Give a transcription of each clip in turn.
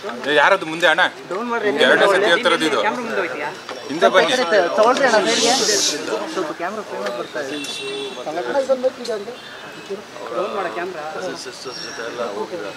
ಏ, ಯಾರದು ಮುಂದೆ ಅಣ್ಣ ಡೌನ್ ಮಾಡ್ರಿ ನಿಮ್ಗೆ ಎರಡನೇ ಸತಿ ಹೇಳ್ತಿರೋದು ಇದು ಕ್ಯಾಮ್ರಾ ಮುಂದೆ ಹೋಯ್ತೀಯಾ ಹಿಂದೆ ಬನ್ನಿ ತಗೊಳ್ರಿ ಅಣ್ಣ ಸೈಡ್ಗೆ ಸ್ವಲ್ಪ ಕ್ಯಾಮ್ರಾ ಫ್ರೇಮ್ ಬರ್ತಾ ಇದೆ ಡೌನ್ ಮಾಡ ಕ್ಯಾಮ್ರಾ ಸಿಸ್ಟರ್ಸ್ ಜೊತೆ ಎಲ್ಲ ಹೋಗಿದ್ದಾರೆ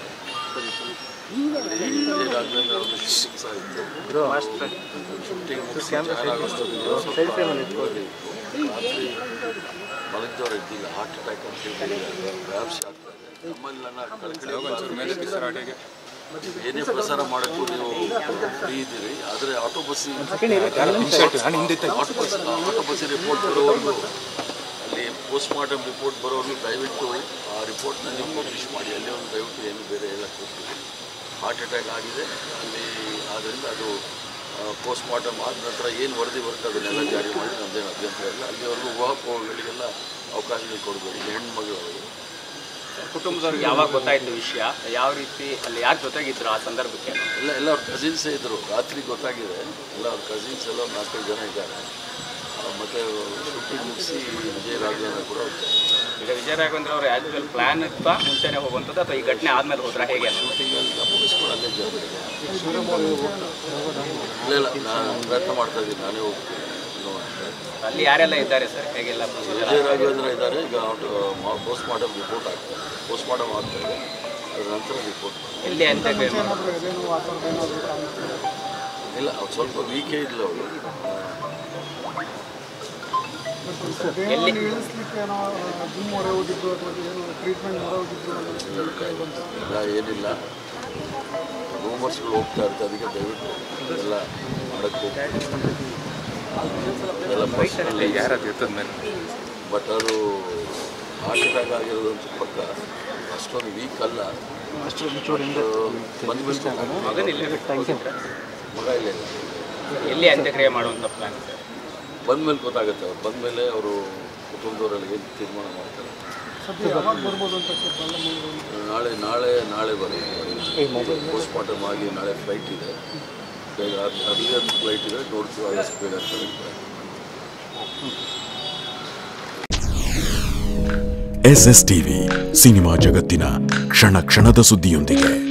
ರಾಘವೇಂದ್ರ ಅವ್ರದ್ದು ಶೂಟಿಂಗ್ ಸಹ ಇತ್ತು ಶೂಟಿಂಗ್ ಮುಗಿಸಿ ಚೆನ್ನಾಗೋಷ್ಟೊತ್ತಿಗೆ ಸೈಡ್ ಫ್ರೇಮಲ್ಲಿ ಇಟ್ಕೊಳ್ಳಿ ರಾತ್ರಿ ಮಲಗಿದವ್ರು ಇದ್ದಿಲ್ಲ ಹಾರ್ಟ್ ಅಟ್ಯಾಕ್ ಅಂತ ಹೇಳಿ ವ್ಯಾಪ್ಸಿ ಆಗ್ತಾ ಇದೆ ನಮ್ಮಲ್ಲಿ ನನ್ನ ಕಳ್ಕಳಿ ಒಂಚೂರು ಮೇಲೆ ಬಿಸಿರಾಟೆಗೆ ಏನೇ ಪ್ರಸಾರ ಮಾಡೋಕ್ಕೂ ನೀವು ಫ್ರೀ ಇದ್ದೀರಿ ಆದರೆ ಆಟೋ ಬಸ್ಸಿ ಇನ್ಶರ್ಟ್ ಅಣ್ಣ ಹಿಂದೆ ಇತ್ತು. ಆಟೋ ಬಸ್ ಆಟೋ ಬಸ್ಸಿ ರಿಪೋರ್ಟ್ ಬರೋವರೆಗೂ ಅಲ್ಲಿ ಪೋಸ್ಟ್ ಮಾರ್ಟಮ್ ರಿಪೋರ್ಟ್ ಬರೋವರೆಗೂ ದಯವಿಟ್ಟು ಆ ರಿಪೋರ್ಟ್ನ ನೀವು ಪಬ್ಲಿಷ್ ಮಾಡಿ ಅಲ್ಲಿ ಒಂದು ದಯವಿಟ್ಟು ಏನು ಬೇರೆ ಹೇಳಕ್ಕೆ ಹೋಗ್ತೀವಿ ಹಾರ್ಟ್ ಅಟ್ಯಾಕ್ ಆಗಿದೆ ಅಲ್ಲಿ ಆದ್ದರಿಂದ ಅದು ಪೋಸ್ಟ್ ಮಾರ್ಟಮ್ ಆದ ನಂತರ ಏನು ವರದಿ ಬರುತ್ತೆ ಅದನ್ನೆಲ್ಲ ಜಾರಿ ಮಾಡಿ ನಮ್ಮದೇನು ಅಭ್ಯಂತರ ಇಲ್ಲ ಅಲ್ಲಿವರೆಗೂ ಊಹಾಪೋಹಗಳಿಗೆಲ್ಲ ಅವಕಾಶಗಳು ಕೊಡಬೇಡಿ ಹೆಣ್ಮಗಳು ಅವರು ಕುಟುಂಬದವ್ರಿಗೆ ಯಾವಾಗ ಗೊತ್ತಾಯ್ತು ವಿಷಯ ಯಾವ ರೀತಿ ಅಲ್ಲಿ ಯಾರು ಜೊತೆಗಿದ್ರು ಆ ಸಂದರ್ಭಕ್ಕೆ ಎಲ್ಲ ಎಲ್ಲ ಅವ್ರ ಕಸಿನ್ಸೇ ಇದ್ದರು ರಾತ್ರಿ ಗೊತ್ತಾಗಿದೆ ಎಲ್ಲ ಅವ್ರ ಕಸಿನ್ಸ್ ಎಲ್ಲ ಒಂದು ನಾಲ್ಕೈದು ಜನ ಇದ್ದಾರೆ ಆ, ಮತ್ತೆ ಶೂಟಿಂಗ್ ಮುಗಿಸಿ ವಿಜಯ ರಾಘವೇಂದ್ರ ಕೂಡ ಹೋಗ್ತಾರೆ ಈಗ ವಿಜಯ ರಾಘವೇಂದ್ರ ಅವರು ಆ್ಯಕ್ಚುಯಲ್ ಪ್ಲಾನ್ ಇತ್ತಾ ಮುಂಚೆನೇ ಹೋಗುವಂಥದ್ದು ಅಥವಾ ಈ ಘಟನೆ ಆದ್ಮೇಲೆ ಹೋದ್ರ ಹೇಗೆ ಅಂತ ಶೂಟಿಂಗ್ ಮುಗಿಸ್ಕೊಂಡು ಅಲ್ಲೇ ಜಾರಿ ಇಲ್ಲ ಇಲ್ಲ ನಾನು ಪ್ರಯತ್ನ ಮಾಡ್ತಾ ಇದ್ದೀನಿ ನಾನೇ ಹೋಗ್ತೀನಿ ನೋಡ್ತೀನಿ. ಅಲ್ಲಿ ಯಾರೆಲ್ಲ ಇದ್ದಾರೆ ಸರ್ ಹೇಗೆಲ್ಲ procedure? ವಿಜಯ ರಾಘವೇಂದ್ರ ಇದ್ದಾರೆ ಈಗ ಪೋಸ್ಟ್ ಮಾರ್ಟಮ್ ರಿಪೋರ್ಟ್ ಆಗ್ತಾರೆ ಪೋಸ್ಟ್ ಮಾರ್ಟಮ್ ಆಗ್ತಾ ಇದೆ ಅದರ ನಂತರ ರಿಪೋರ್ಟ್ ಎಲ್ಲಿ ಅಂತ ಇಲ್ಲ ಅವ್ರು ಸ್ವಲ್ಪ ವೀಕೇ ಇಲ್ಲ ಅವಳು ಎಲ್ಲಿ ಜಿಮ್ ಹೊರ ಹೋಗಿದ್ದು ಅಥವಾ ಏನು ಟ್ರೀಟ್ಮೆಂಟ್ ಹೊರ ಹೋಗಿದ್ದು ಅನ್ನೋದು ಕೈ ಬಂತು ಇಲ್ಲ ಏನಿಲ್ಲ ರೂಮರ್ಸ್ಗಳು ಹೋಗ್ತಾ ಇರ್ತದೆ ಅದಕ್ಕೆ ದಯವಿಟ್ಟು ಎಲ್ಲ ಮಾಡಕ್ಕೆ ಹೋಗ್ತೀನಿ ಎಲ್ಲ ಪರ್ಸನಲ್ ಯಾರದು ಎತ್ತದ ಮೇಲೆ ಬಟ್ ಅದು ಹಾರ್ಟ್ ಅಟ್ಯಾಕ್ ಆಗಿರೋದಂತೂ ಪಕ್ಕ ಅಷ್ಟೊಂದು ವೀಕ್ ಅಲ್ಲ ಬಂದ್ಬಿಟ್ಟು ಮಗನಿಲ್ಲ ಮಗ ಇಲ್ಲ ಇಲ್ಲ. ಎಲ್ಲಿ ಅಂತ್ಯಕ್ರಿಯೆ ಮಾಡುವಂಥ ಪ್ಲಾನ್ ಸರ್ ಬಂದ್ಮೇಲೆ ಗೊತ್ತಾಗುತ್ತೆ ಅವ್ರು ಬಂದಮೇಲೆ ಅವರು ಕುಟುಂಬದವರೆಲ್ಲ ಏನು ತೀರ್ಮಾನ ಮಾಡ್ತಾರೆ ಸದ್ಯ ಯಾವಾಗ ಬರ್ಬೋದು ಅಂತ ಸ್ವಲ್ಪ ಎಲ್ಲ ಮುಂದೆ ನಾಳೆ ನಾಳೆ ನಾಳೆ ಬರುತ್ತೆ ಪೋಸ್ಟ್ ಮಾರ್ಟಮ್ ಆಗಿ ನಾಳೆ ಫ್ಲೈಟ್ ಇದೆ ಬೇಗ ಅರ್ಲಿಯರ್ ಫ್ಲೈಟ್ ಇದೆ ನೋಡ್ತೀವಿ ಆದಷ್ಟು ಬೇಗ ಅಂತ ಹೇಳ್ತಾರೆ ಎಸ್ ಎಸ್ ಟಿವಿ ಸಿನಿಮಾ ಜಗತ್ತಿನ ಕ್ಷಣ ಕ್ಷಣದ ಸುದ್ದಿಯೊಂದಿಗೆ